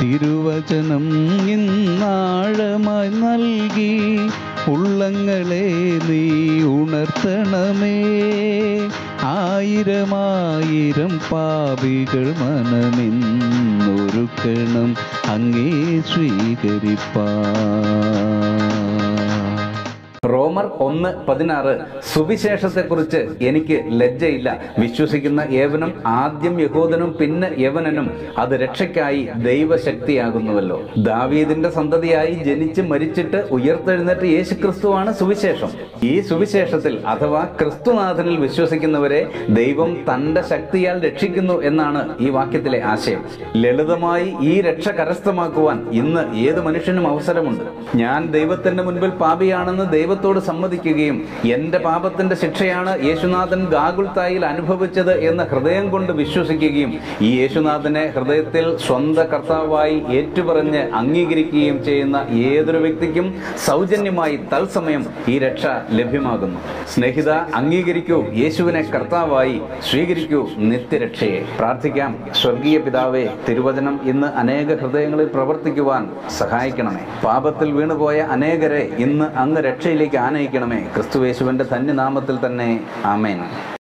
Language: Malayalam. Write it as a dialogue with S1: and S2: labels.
S1: തിരുവചനം ഇന്നാഴമായി നൽകി ഉള്ളങ്ങളെ നീ ഉണർത്തണമേ ആയിരമായിരം പാപികൾ മനമിന്നൊരുക്കണം അങ്ങേ സ്വീകരിപ്പാ
S2: റോമർ ഒന്ന് പതിനാറ് സുവിശേഷത്തെക്കുറിച്ച് എനിക്ക് ലജ്ജയില്ല വിശ്വസിക്കുന്ന ഏവനും ആദ്യം യഹൂദനും പിന്നെ യവനനും അത് രക്ഷയ്ക്കായി ദൈവശക്തിയാകുന്നുവല്ലോ ദാവീദിന്റെ സന്തതിയായി ജനിച്ച് മരിച്ചിട്ട് ഉയർത്തെഴുന്നേറ്റ് യേശു ക്രിസ്തുവാണ് സുവിശേഷം ഈ സുവിശേഷത്തിൽ അഥവാ ക്രിസ്തുനാഥനിൽ വിശ്വസിക്കുന്നവരെ ദൈവം തന്റെ ശക്തിയാൽ രക്ഷിക്കുന്നു എന്നാണ് ഈ വാക്യത്തിലെ ആശയം ലളിതമായി ഈ രക്ഷ കരസ്ഥമാക്കുവാൻ ഇന്ന് ഏത് മനുഷ്യനും അവസരമുണ്ട് ഞാൻ ദൈവത്തിന്റെ മുൻപിൽ പാപിയാണെന്ന് ദൈവത്തോട് സമ്മതിക്കുകയും എന്റെ പാപത്തിന്റെ ശിക്ഷയാണ് യേശുനാഥൻ ഗാഗുൽത്തായിൽ അനുഭവിച്ചത് എന്ന് ഹൃദയം കൊണ്ട് വിശ്വസിക്കുകയും ഈ യേശുനാഥനെ ഹൃദയത്തിൽ സ്വന്തം കർത്താവായി ഏറ്റുപറഞ്ഞ് അംഗീകരിക്കുകയും ചെയ്യുന്ന ഏതൊരു വ്യക്തിക്കും സൗജന്യമായി തത്സമയം ഈ രക്ഷ ലഭ്യമാകുന്നു സ്നേഹിത അംഗീകരിക്കൂ യേശുവിനെ കർത്താവായി സ്വീകരിക്കൂ നിത്യരക്ഷയെ പ്രാർത്ഥിക്കാം സ്വർഗീയ പിതാവേ തിരുവചനം ഇന്ന് അനേക ഹൃദയങ്ങളിൽ പ്രവർത്തിക്കുവാൻ സഹായിക്കണമേ പാപത്തിൽ വീണുപോയ അനേകരെ ഇന്ന് അങ്ങ് രക്ഷയിലേക്ക് ആനയിക്കണമേ ക്രിസ്തുവേശുവിന്റെ ധന്യനാമത്തിൽ തന്നെ ആമേൻ